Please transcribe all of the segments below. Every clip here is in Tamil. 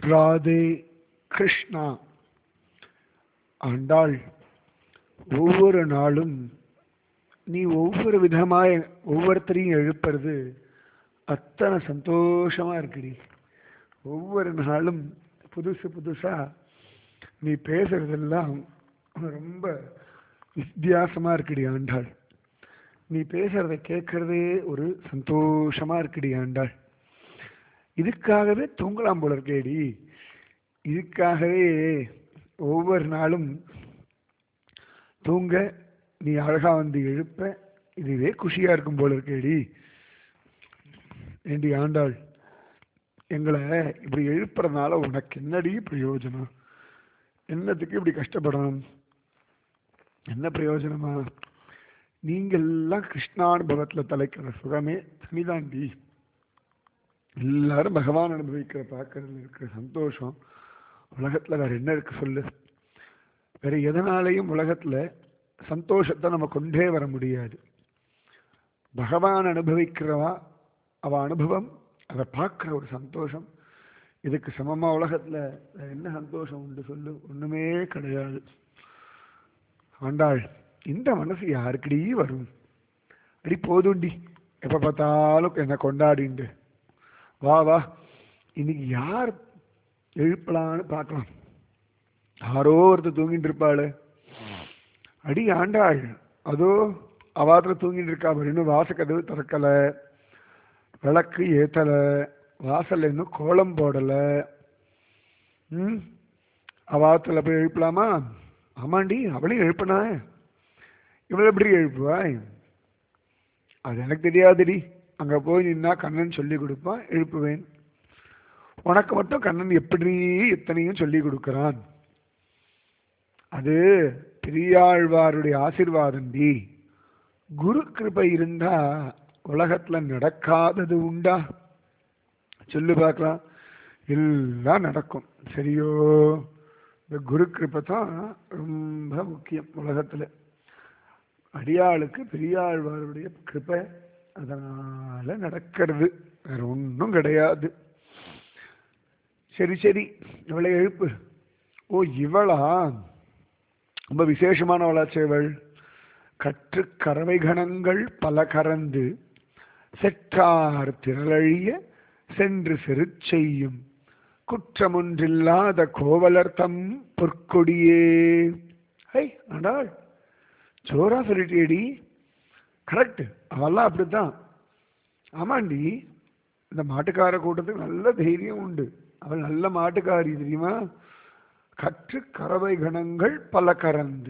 ராதே கிருஷ்ணா ஆண்டாள் ஒவ்வொரு நாளும் நீ ஒவ்வொரு விதமாய் ஒவ்வொருத்தரையும் எழுப்புறது அத்தனை சந்தோஷமா இருக்குடி ஒவ்வொரு நாளும் புதுசு புதுசா நீ பேசுறதெல்லாம் ரொம்ப வித்தியாசமா இருக்குடி ஆண்டாள் நீ பேசுறத கேட்கறதே ஒரு சந்தோஷமா இருக்குடி ஆண்டாள் இதுக்காகவே தூங்கலாம் போல இருக்கேடி இதுக்காகவே ஒவ்வொரு நாளும் தூங்க நீ அழகா வந்து எழுப்ப இதுவே குஷியா இருக்கும் போல இருக்கேடி ஏண்டி ஆண்டாள் எங்களை இப்படி எழுப்புறதுனால உனக்கு என்னடி பிரயோஜனம் என்னத்துக்கு இப்படி கஷ்டப்படணும் என்ன பிரயோஜனமா நீங்கெல்லாம் கிருஷ்ணானுபவத்துல தலைக்கிற சுகமே தனிதாண்டி எல்லாரும் பகவான் அனுபவிக்கிற பார்க்கறதுல இருக்கிற சந்தோஷம் உலகத்துல வேற என்ன இருக்கு சொல்லு வேற எதனாலையும் உலகத்துல சந்தோஷத்தை நம்ம கொண்டே வர முடியாது பகவான் அனுபவிக்கிறவா அவ அனுபவம் அதை பார்க்குற ஒரு சந்தோஷம் இதுக்கு சமமா உலகத்துல வேற என்ன சந்தோஷம் உண்டு சொல்லு ஒண்ணுமே கிடையாது ஆண்டாள் இந்த மனசு யாருக்குடி வரும் அடி போதுண்டி எப்ப பார்த்தாலும் என்னை கொண்டாடிண்டு வா வா இன்னைக்கு யார் எழுப்பலான்னு பார்க்கலாம் யாரோ ஒருத்தர் தூங்கிட்டு இருப்பாளு அடி ஆண்டாள் அதோ அவாத்துல தூங்கிட்டு இருக்கா பாரு, இன்னும் வாசக்கதவு திறக்கல விளக்கு ஏத்தல வாசல்ல இன்னும் கோலம் போடல ம் அவாத்துல போய் எழுப்பலாமா ஆமாண்டி அவளையும் எழுப்பினா இவளை எப்படி எழுப்புவாய் அது எனக்கு தெரியாதுடி அங்க போய் நின்னா கண்ணன் சொல்லி கொடுப்பான் எழுப்புவேன் உனக்கு மட்டும் கண்ணன் எப்படி எத்தனையும் சொல்லி கொடுக்கிறான் அது பெரியாழ்வாருடைய ஆசிர்வாதம்டி குரு கிருபை இருந்தா உலகத்துல நடக்காதது உண்டா சொல்லு பார்க்கலாம் எல்லாம் நடக்கும் சரியோ இந்த குரு கிருபை தான் ரொம்ப முக்கியம் உலகத்துல அடியாளுக்கு பெரியாழ்வாருடைய கிருபை அதனால நடக்கிறது வேற ஒன்றும் கிடையாது சரி சரி இவளை எழுப்பு ஓ இவளா ரொம்ப விசேஷமானவளாச்சே இவள் கற்று கறவை கணங்கள் பல கறந்து செற்றார் திரளழிய சென்று செரு செய்யும் குற்றமொன்றில்லாத கோவலர்த்தம் பொற்கொடியே ஹை அடாள் ஜோரா சொல்லிட்டேடி கரெக்ட் அவெல்லாம் அப்படித்தான் ஆமாண்டி இந்த மாட்டுக்கார கூட்டத்துக்கு நல்ல தைரியம் உண்டு அவள் நல்ல மாட்டுக்காரி தெரியுமா கற்று கறவை கணங்கள் பல கறந்து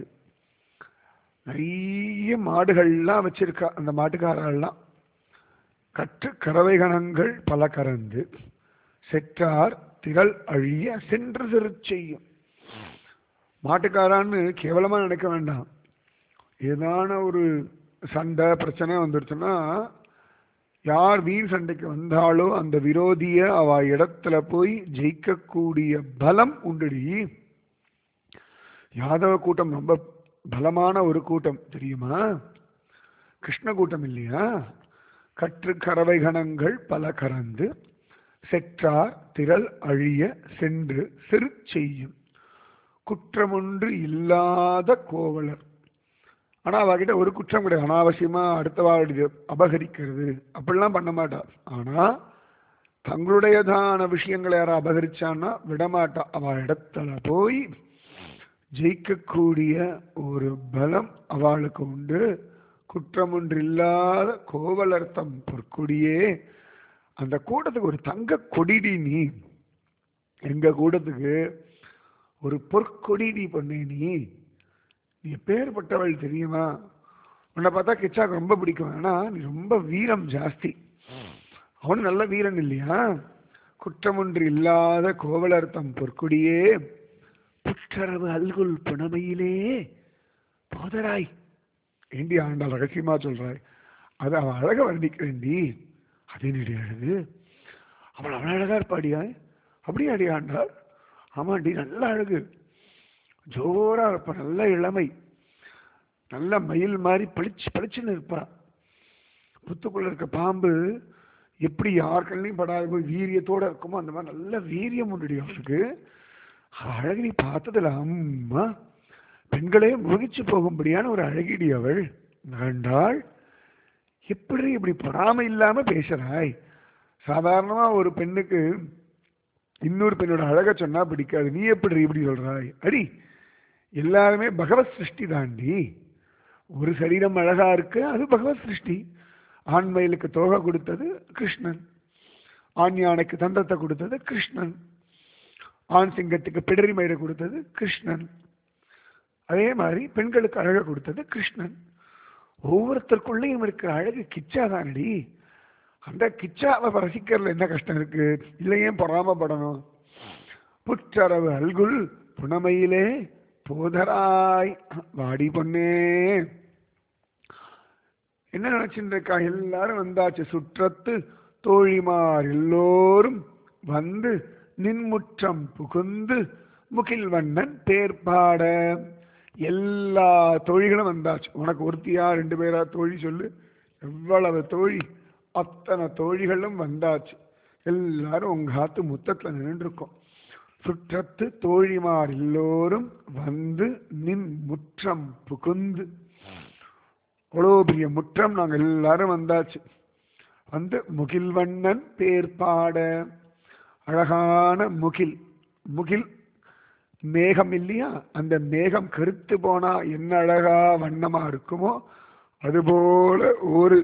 நிறைய மாடுகள்லாம் வச்சிருக்கா அந்த மாட்டுக்காரெல்லாம் கற்று கறவை கணங்கள் பல கறந்து செற்றார் திரள் அழிய சென்று செரு செய்யும் மாட்டுக்காரான்னு கேவலமா நினைக்க வேண்டாம் ஏதான ஒரு சண்டை பிரச்சனை வந்துடுச்சுன்னா யார் வீண் சண்டைக்கு வந்தாலோ அந்த விரோதிய அவ இடத்துல போய் ஜெயிக்கக்கூடிய பலம் உண்டுடி யாதவ கூட்டம் ரொம்ப பலமான ஒரு கூட்டம் தெரியுமா கிருஷ்ண கூட்டம் இல்லையா கற்று கறவை கணங்கள் பல கறந்து செற்றார் திரள் அழிய சென்று சிறு செய்யும் குற்றமொன்று இல்லாத கோவலர் ஆனா அவகிட்ட ஒரு குற்றம் கிடையாது அனாவசியமா அடுத்தவாளுடைய அபகரிக்கிறது அப்படிலாம் பண்ண மாட்டா ஆனா தங்களுடையதான விஷயங்களை யாரும் அபகரிச்சான்னா விடமாட்டா அவ இடத்துல போய் ஜெயிக்கக்கூடிய ஒரு பலம் அவளுக்கு உண்டு குற்றமொன்று இல்லாத கோவலர்த்தம் பொற்கொடியே அந்த கூட்டத்துக்கு ஒரு தங்க கொடிடி நீ எங்க கூட்டத்துக்கு ஒரு பொற்கொடி நீ பண்ணே நீ நீ எப்பேற்பட்டவள் தெரியுமா உன்னை பார்த்தா கிச்சாக்கு ரொம்ப பிடிக்கும் ஆனா நீ ரொம்ப வீரம் ஜாஸ்தி அவனு நல்ல வீரன் இல்லையா குற்றமொன்று இல்லாத கோவலர்த்தம் பொற்குடியே புற்றரவு அல்குல் புனமையிலே போதராய் ஏண்டி ஆண்டாள் ரகசியமா சொல்றாய் அது அவன் அழக வர்ணிக்கிறேன்டி அதே நீடி அழகு அவள் அவள் அழகா இருப்பாடியா அப்படியே அடி ஆண்டாள் ஆமாண்டி நல்ல அழகு ஜோரா இருப்பா நல்ல இளமை நல்ல மயில் மாதிரி பளிச்சு பளிச்சுன்னு இருப்பா புத்துக்குள்ள இருக்க பாம்பு எப்படி யார் கண்ணையும் படாத போய் வீரியத்தோட இருக்குமோ அந்த மாதிரி நல்ல வீரியம் உண்டுடி அவளுக்கு அழகு நீ பார்த்ததுல அம்மா பெண்களே முகிச்சு போகும்படியான ஒரு அழகிடி அவள் கண்டாள் எப்படி இப்படி பொறாமை இல்லாம பேசுறாய் சாதாரணமா ஒரு பெண்ணுக்கு இன்னொரு பெண்ணோட அழக சொன்னா பிடிக்காது நீ எப்படி இப்படி சொல்றாய் அடி எல்லாருமே பகவத் சிருஷ்டி தாண்டி ஒரு சரீரம் அழகா இருக்கு அது பகவத் சிருஷ்டி ஆண் மயிலுக்கு தோகை கொடுத்தது கிருஷ்ணன் ஆண் யானைக்கு தந்தத்தை கொடுத்தது கிருஷ்ணன் ஆண் சிங்கத்துக்கு பிடரி மயிரை கொடுத்தது கிருஷ்ணன் அதே மாதிரி பெண்களுக்கு அழகை கொடுத்தது கிருஷ்ணன் ஒவ்வொருத்தருக்குள்ளேயும் இருக்கிற அழகு கிச்சாதானடி அந்த கிச்சாவை ரசிக்கிறதுல என்ன கஷ்டம் இருக்கு இல்லையே பொறாமப்படணும் புற்றரவு அல்குல் புனமையிலே போதராய் வாடி பொண்ணே என்ன நினைச்சுட்டு இருக்கா எல்லாரும் வந்தாச்சு சுற்றத்து தோழிமார் எல்லோரும் வந்து நின்முற்றம் புகுந்து முகில் வண்ணன் பேர் பாட எல்லா தோழிகளும் வந்தாச்சு உனக்கு ஒருத்தியா ரெண்டு பேரா தோழி சொல்லு எவ்வளவு தோழி அத்தனை தோழிகளும் வந்தாச்சு எல்லாரும் உங்க ஆத்து முத்தத்துல நின்று இருக்கோம் சுற்றத்து தோழிமார் எல்லோரும் வந்து நின் முற்றம் புகுந்து அவ்வளோ பெரிய முற்றம் நாங்கள் எல்லாரும் வந்தாச்சு வந்து முகில்வண்ணன் பேர் பாட அழகான முகில் முகில் மேகம் இல்லையா அந்த மேகம் கருத்து போனா என்ன அழகா வண்ணமா இருக்குமோ அதுபோல ஒரு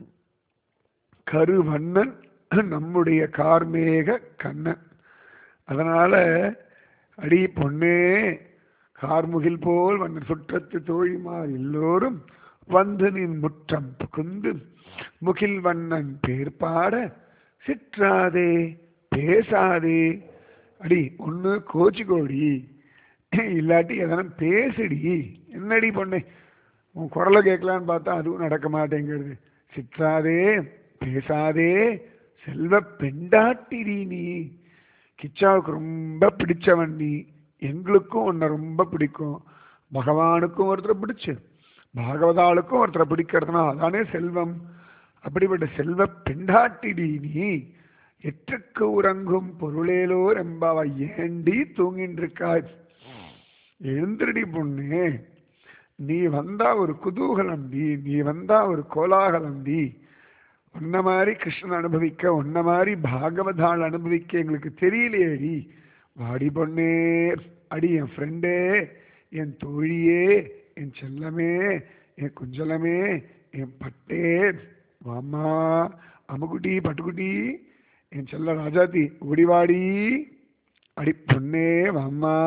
கருவண்ணன் நம்முடைய கார்மேக கண்ணன் அதனால அடி பொண்ணே கார்முகில் போல் வண்ணன் சுற்றத்து தோழிமார் எல்லோரும் வந்து நின் முற்றம் புகுந்து முகில் வண்ணன் பேர் பாட சிற்றாதே பேசாதே அடி ஒன்று கோச்சிக்கோடி இல்லாட்டி எதனா பேசுடி என்னடி பொண்ணு உன் குரலை கேட்கலான்னு பார்த்தா அதுவும் நடக்க மாட்டேங்கிறது சிற்றாதே பேசாதே செல்வ பெண்டாட்டிடி நீ கிச்சாவுக்கு ரொம்ப பிடிச்சவன் நீ எங்களுக்கும் உன்னை ரொம்ப பிடிக்கும் பகவானுக்கும் ஒருத்தரை பிடிச்சு பாகவதாளுக்கும் ஒருத்தரை பிடிக்கிறதுனா அதானே செல்வம் அப்படிப்பட்ட செல்வ பெண்டாட்டிடி நீ எற்றுக்கு உறங்கும் பொருளேலோ ரெம்பாவா ஏண்டி தூங்கிட்டு இருக்காய் எழுந்திரடி பொண்ணு நீ வந்தா ஒரு குதூகலம் டி நீ வந்தா ஒரு கோலாகலம் டி உன்ன மாதிரி கிருஷ்ணன் அனுபவிக்க உன்ன மாதிரி பாகவதாள் அனுபவிக்க எங்களுக்கு தெரியலையேடி வாடி பொண்ணே அடி என் ஃப்ரெண்டே என் தோழியே என் செல்லமே என் குஞ்சலமே என் பட்டே வாம்மா அம்முக்குட்டி பட்டுக்குட்டி என் செல்ல ராஜாத்தி ஓடிவாடி அடி பொண்ணே வாம்மா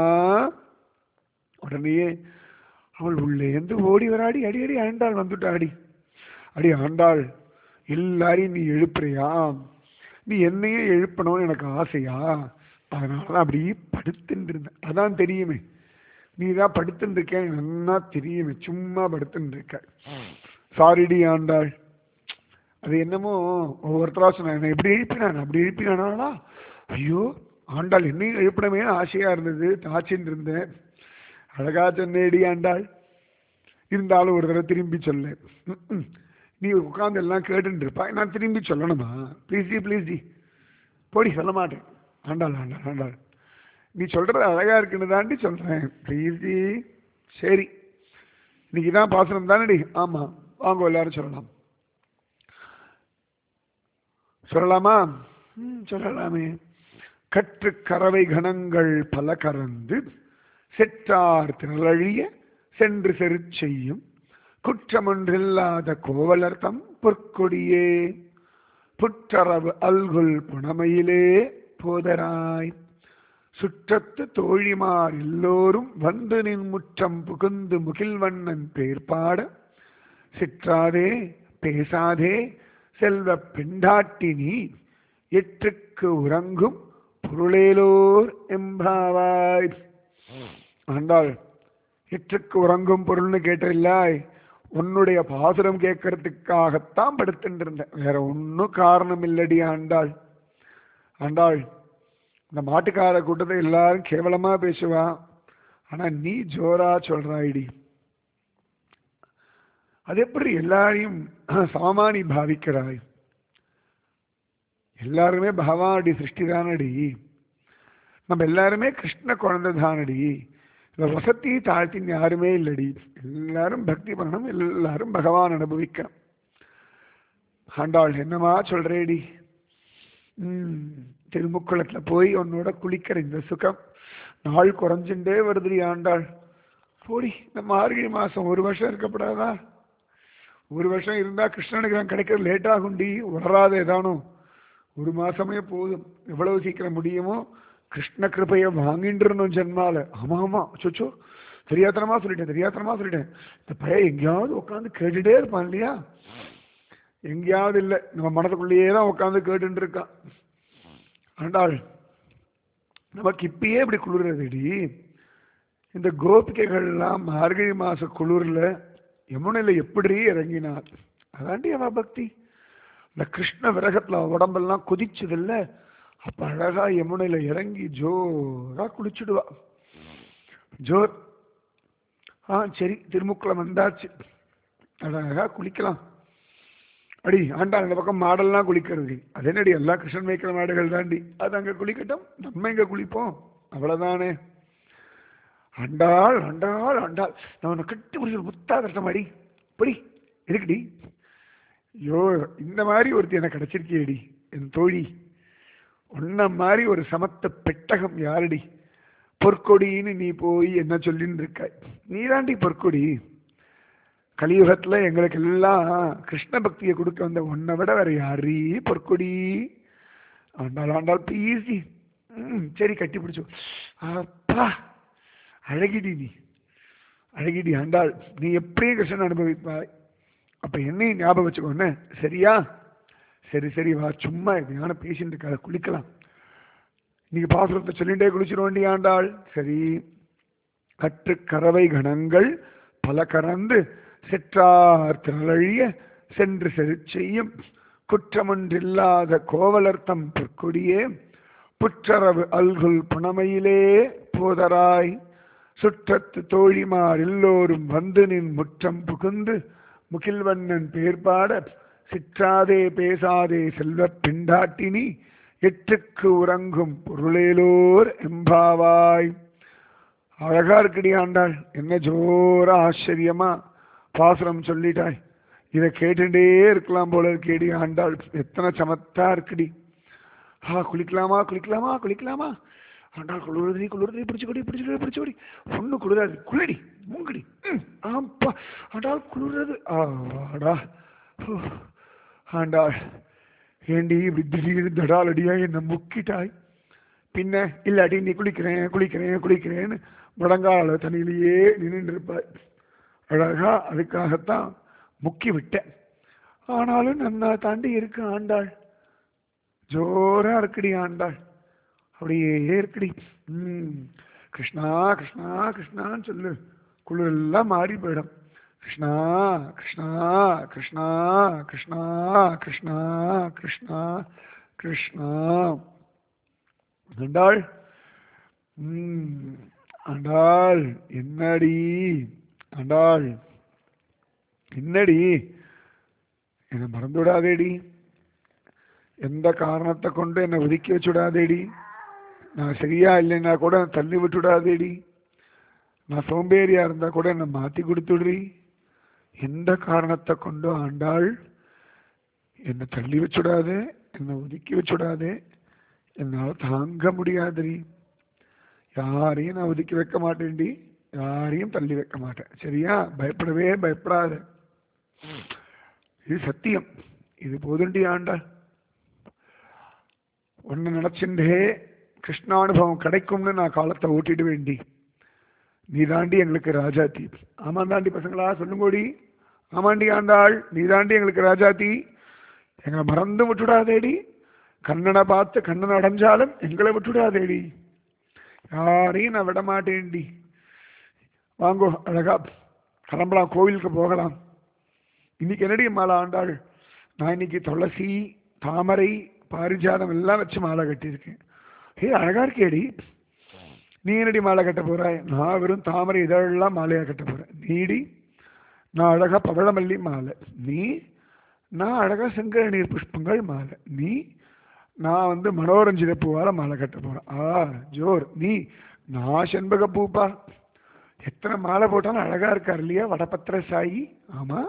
உடனே அவள் உள்ளேந்து ஓடி வராடி அடி அடி ஆண்டாள் வந்துட்டாடி அடி ஆண்டாள் எல்லாரையும் நீ எழுப்புறியா நீ என்னையும் எழுப்பணும்னு எனக்கு ஆசையா அதனால அப்படி படுத்துட்டு இருந்தேன் அதான் தெரியுமே நீ தான் படுத்துட்டு இருக்கேன் எனக்கு நன்னா தெரியுமே சும்மா படுத்துட்டு இருக்க சாரிடி ஆண்டாள் அது என்னமோ ஒவ்வொருத்தரா சொன்ன என்னை எப்படி எழுப்பினான் அப்படி எழுப்பினானா ஐயோ ஆண்டாள் என்னையும் எழுப்பணுமே ஆசையா இருந்தது தாச்சின்னு இருந்தேன் அழகா சொன்னேடி ஆண்டாள் இருந்தாலும் ஒரு தடவை திரும்பி சொல்ல ம்ம். நீ உட்கார்ந்து எல்லாம் கேட்டுட்டு இருப்பா நான் திரும்பி சொல்லணுமா ப்ளீஸ் டி ப்ளீஸ் டி போடி சொல்ல மாட்டேன் ஆண்டாள் ஆண்டாள் ஆண்டாள் நீ சொல்றது அழகா இருக்குன்னு தாண்டி சொல்றேன் ப்ளீஸ் டி சரி இன்னைக்கு தான் பாசனம் தானடி ஆமா வாங்க எல்லாரும் சொல்லலாம் சொல்லலாமா ம், சொல்லலாமே கற்று கறவை கணங்கள் பல கறந்து செற்றார் திரளழிய சென்று செருச் செய்யும் குற்றமொன்றில்லாத கோவலர்த்தம் பொற்கொடியே புற்றரவு அல்குல் புனமையிலே போதராய் சுற்றத்து தோழிமார் எல்லோரும் வந்து நின் முற்றம் புகுந்து முகில்வண்ணன் பேர் பாட சிற்றாதே பேசாதே செல்வ பெண்டாட்டினி எற்றுக்கு உறங்கும் பொருளேலோர் எம்பாவாய் ஆண்டாள் எற்றுக்கு உறங்கும் பொருள்னு கேட்டில்லாய் உன்னுடைய பாசுரம் கேட்கறதுக்காகத்தான் படுத்துட்டு இருந்தேன் வேற ஒன்றும் காரணம் இல்லடி ஆண்டாள் ஆண்டாள் இந்த மாட்டுக்கார கூட்டத்தை எல்லாரும் கேவலமா பேசுவா ஆனா நீ ஜோரா சொல்றாயிடி அது எப்படி எல்லாரையும் சமமா நீ பாவிக்கிறாய் எல்லாருமே பகவானுடைய சிருஷ்டி தானடி நம்ம எல்லாருமே கிருஷ்ண குழந்தை தானடி இந்த வசதி தாழ்த்தின்னு யாருமே இல்லடி எல்லாரும் பக்தி பண்ணணும் எல்லாரும் பகவான் அனுபவிக்கணும் ஆண்டாள் என்னமா சொல்றேடி ம் திருமுக்குளத்துல போய் உன்னோட குளிக்கிற இந்த சுகம் நாள் குறைஞ்சுட்டே வருதுடி ஆண்டாள் போடி இந்த மார்கழி மாசம் ஒரு வருஷம் இருக்கப்படாதா ஒரு வருஷம் இருந்தா கிருஷ்ணனுக்கு கிடைக்கிறது லேட் ஆகும்டி வராத ஏதானோ ஒரு மாசமே போதும் எவ்வளவு சீக்கிரம் முடியுமோ கிருஷ்ண கிருபையை வாங்கின்றணும் ஜென்மால ஆமா ஆமா சொச்சோ தெரியாத்தனமா சொல்லிட்டேன் தெரியாத்தனமா சொல்லிட்டேன் இந்த பையன் எங்கேயாவது உட்காந்து கேட்டுட்டே இருப்பான் இல்லையா எங்கேயாவது இல்லை நம்ம மனதுக்குள்ளேயே தான் உட்காந்து கேட்டுட்டு இருக்கான் ஆண்டாள் நமக்கு இப்பயே இப்படி குளிர்றதுடி இந்த கோபிகைகள்லாம் மார்கழி மாச குளிர்ல யமுனையில எப்படி இறங்கினார் அதாண்டி அவ பக்தி இந்த கிருஷ்ண விரகத்துல அவ உடம்பெல்லாம் கொதிச்சது இல்ல அப்ப அழகா யமுனையில இறங்கி ஜோரா குளிச்சுடுவா ஜோர் ஆ சரி திருமுக்குளம் வந்தாச்சு அழகா குளிக்கலாம் அடி ஆண்டா இந்த பக்கம் மாடெல்லாம் குளிக்கிறது அது என்னடி எல்லா கிருஷ்ணன் மேய்க்கிற மாடுகள் தாண்டி அது அங்க குளிக்கட்டும் நம்ம இங்க குளிப்போம் அவ்வளவுதானே அண்டாள் அண்டாள் அண்டாள் நான் உன்னை கட்டி பிடிச்சி முத்தா கஷ்டம் அடி படி இருக்குடி ஐயோ இந்த மாதிரி ஒருத்தி எனக்கு கிடைச்சிருக்கியேடி என் தோழி உன்ன மாதிரி ஒரு சமத்த பெட்டகம் யாரடி பொற்கொடின்னு நீ போய் என்ன சொல்லின்னு இருக்காய் நீ தாண்டி பொற்கொடி கலியுகத்துல எங்களுக்கு எல்லாம் கிருஷ்ண பக்தியை கொடுக்க வந்த உன்னை விட வேற யாரீ பொற்கொடி ஆண்டாள் ஆண்டாள் ப்ளீஸ் ம் சரி கட்டி பிடிச்சோ அப்பா அழகிடி நீ அழகிடி ஆண்டாள் நீ எப்படியும் கிருஷ்ணன் அனுபவிப்பாய் அப்ப என்னையும் ஞாபகம் வச்சுக்கோ என்ன சரியா சரி சரி வா சும்மா எதையான பேசிட்டு இருக்காத குளிக்கலாம் இன்னைக்கு பாசுரத்தை சொல்லிட்டே குளிச்சிருவோண்டி ஆண்டாள் சரி கற்று கறவை கணங்கள் பல கறந்து செற்றார் திரளழிய சென்று செரு செய்யும் குற்றமொன்றில்லாத கோவலர்த்தம் பொற்கொடியே புற்றரவு அல்குல் புனமையிலே போதராய் சுற்றத்து தோழிமார் எல்லோரும் வந்து நின் முற்றம் புகுந்து முகில்வண்ணன் பேர்பாட சிற்றாதே பேசாதே செல்வப் பிண்டாட்டினி எட்டுக்கு உறங்கும் பொருளேலோர் எம்பாவாய் அழகா இருக்குடி ஆண்டாள் என்ன ஜோர ஆச்சரியமா பாசுரம் சொல்லிட்டாய் இதை கேட்டுட்டே இருக்கலாம் போல இருக்கேடி ஆண்டாள் எத்தனை சமத்தா இருக்குடி ஆ குளிக்கலாமா குளிக்கலாமா குளிக்கலாமா ஆண்டாள் குளிர்றதி குளிர்றதி பிடிச்சுக்கொடி பிடிச்சுக்கொடி பிடிச்சுக்கொடி ஒண்ணு குளிராது குளிடி மூங்கடி ம், ஆப்பா ஆண்டாள் குளிர்றது ஆடா ஹூ. ஆண்டாள் ஏண்டி இப்படி திடீர்னு தடாலடியா என்னை முக்கிட்டாய் பின்ன இல்லாட்டி நீ குளிக்கிறேன் குளிக்கிறேன் குளிக்கிறேன்னு முழங்கால தண்ணியிலேயே நின்று இருப்பாய் அழகா அதுக்காகத்தான் முக்கி விட்டேன் ஆனாலும் நன்னா தாண்டி இருக்கு ஆண்டாள் ஜோரா இருக்குடி ஆண்டாள் அப்படியே இருக்குடி ம் கிருஷ்ணா கிருஷ்ணா கிருஷ்ணான்னு சொல்லு குளிர் எல்லாம் மாறி போயிடும் கிருஷ்ணா கிருஷ்ணா கிருஷ்ணா கிருஷ்ணா கிருஷ்ணா கிருஷ்ணா கிருஷ்ணா ஆண்டாள் ம் ஆண்டாள் என்னடி ஆண்டாள் என்னடி என்னை மறந்து விடாதேடி எந்த காரணத்தை கொண்டு என்னை ஒதுக்கி வச்சு விடாதேடி நான் சரியா இல்லைன்னா கூட என்னை தள்ளி விட்டு விடாதேடி நான் சோம்பேறியா இருந்தா கூட என்னை மாத்தி கொடுத்துடுறி எந்த காரணத்தை கொண்டு ஆண்டாள் என்னை தள்ளி வச்சுடாதே என்னை ஒதுக்கி வச்சுடாதே என்னால் தாங்க முடியாதுடி யாரையும் நான் ஒதுக்கி வைக்க மாட்டேன்டி யாரையும் தள்ளி வைக்க மாட்டேன் சரியா பயப்படவே பயப்படாத இது சத்தியம் இது போதுண்டி ஆண்டாள் ஒன்னு நினைச்சுட்டே கிருஷ்ணானுபவம் கிடைக்கும்னு நான் காலத்தை ஓட்டிட வேண்டி நீ தாண்டி எங்களுக்கு ராஜாத்தி ஆமா தாண்டி பசங்களா சொல்லுங்கோடி ஆமாண்டி ஆண்டாள் நீ தாண்டி எங்களுக்கு ராஜாத்தி எங்களை மறந்து விட்டுடாதேடி கண்ணனை பார்த்து கண்ணன் அடைஞ்சாலும் எங்களை விட்டுடாதேடி யாரையும் நான் விட மாட்டேன்டி வாங்கோ அழகா கிளம்பலாம் கோவிலுக்கு போகலாம் இன்னைக்கு என்னடி மாலை ஆண்டாள் நான் இன்னைக்கு துளசி தாமரை பாரிஜாதம் எல்லாம் வச்சு மாலை கட்டியிருக்கேன் ஏ அழகா இருக்கேடி நீ என்னடி மாலை கட்ட போறாய் நான் வெறும் தாமரை இதழெல்லாம் மாலையா கட்ட போறேன் நீடி நான் அழகா பவழமல்லி மாலை நீ நான் அழகா செங்கழநீர் புஷ்பங்கள் மாலை நீ நான் வந்து மனோரஞ்சித பூவால மாலை கட்ட போறேன் ஆ ஜோர் நீ நான் செண்பக பூப்பா எத்தனை மாலை போட்டாலும் அழகா இருக்கார் இல்லையா வடபத்திர சாயி ஆமா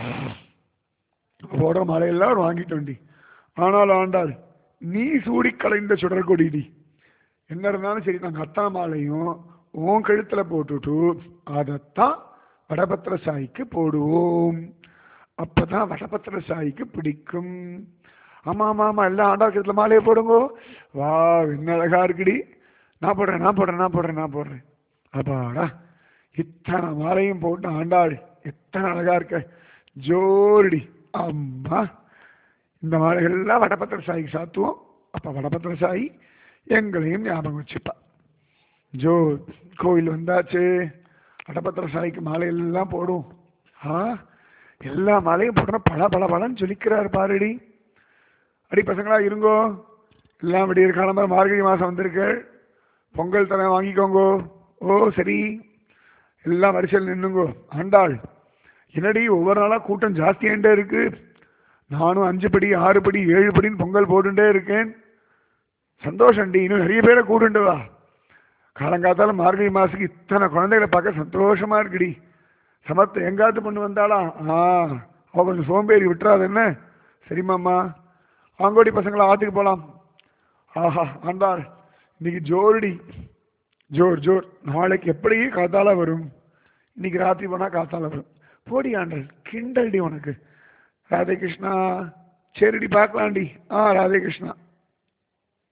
போடுற மாலையெல்லாம் அவர் வாங்கிட்டு வண்டி ஆனால் ஆண்டாள் நீ சூடி கலைந்த சுடர் கொடிடி என்ன இருந்தாலும் சரி நாங்கள் அத்தா மாலையும் உன் கழுத்துல போட்டுட்டு அதைத்தான் வடபத்திர சாய்க்கு போடுவோம் அப்பதான் வடபத்திர சாய்க்கு பிடிக்கும் ஆமா ஆமா ஆமா எல்லாம் ஆண்டாள் கழுத்துல மாலையை போடுங்கோ வா என்ன அழகா இருக்குடி நான் போடுறேன் நான் போடுறேன் நான் போடுறேன் நான் போடுறேன் அப்பாடா இத்தனை மாலையும் போட்டு ஆண்டாள் எத்தனை அழகா இருக்க ஜோடி அம்மா இந்த மாலைகள்லாம் வடபத்திர சாய்க்கு சாத்துவோம் அப்ப வடபத்திர சாயி எங்களையும் ஞாபகம் வச்சுப்பா ஜோ கோவில் வந்தாச்சு வடபத்திர சாய்க்கு மாலையெல்லாம் போடும் ஆ எல்லா மாலையும் போட்டோம் பல பல பலன்னு சொல்லிக்கிறார் பாருடி அடி பசங்களா இருங்கோ எல்லாம் விடியற் காலமாக மார்கழி மாதம் வந்திருக்கு பொங்கல் தரேன் வாங்கிக்கோங்கோ ஓ சரி எல்லாம் வரிசையில் நின்னுங்கோ ஆண்டாள் என்னடி ஒவ்வொரு நாளாக கூட்டம் ஜாஸ்தியாண்டே இருக்கு நானும் அஞ்சு படி ஆறு படி ஏழு படின்னு பொங்கல் போட்டுட்டே இருக்கேன் சந்தோஷம்டி இன்னும் நிறைய பேரை கூட்டுண்டு வா காலங்காத்தால மார்கழி மாசுக்கு இத்தனை குழந்தைகளை பார்க்க சந்தோஷமா இருக்குடி சமத்து எங்காத்து பொண்ணு வந்தாளா ஆ அவ கொஞ்சம் சோம்பேறி விட்டுறாது என்ன சரிம்மாம்மா ஆங்கோடி பசங்களை ஆத்துக்கு போலாம் ஆஹா ஆண்டாள் இன்னைக்கு ஜோருடி ஜோர் ஜோர் நாளைக்கு எப்படி காத்தால வரும் இன்னைக்கு ராத்திரி போனா காத்தால வரும் போடி ஆண்டாள் கிண்டல்டி உனக்கு ராதே கிருஷ்ணா சரிடி பார்க்கலாம்டி ஆ ராதே கிருஷ்ணா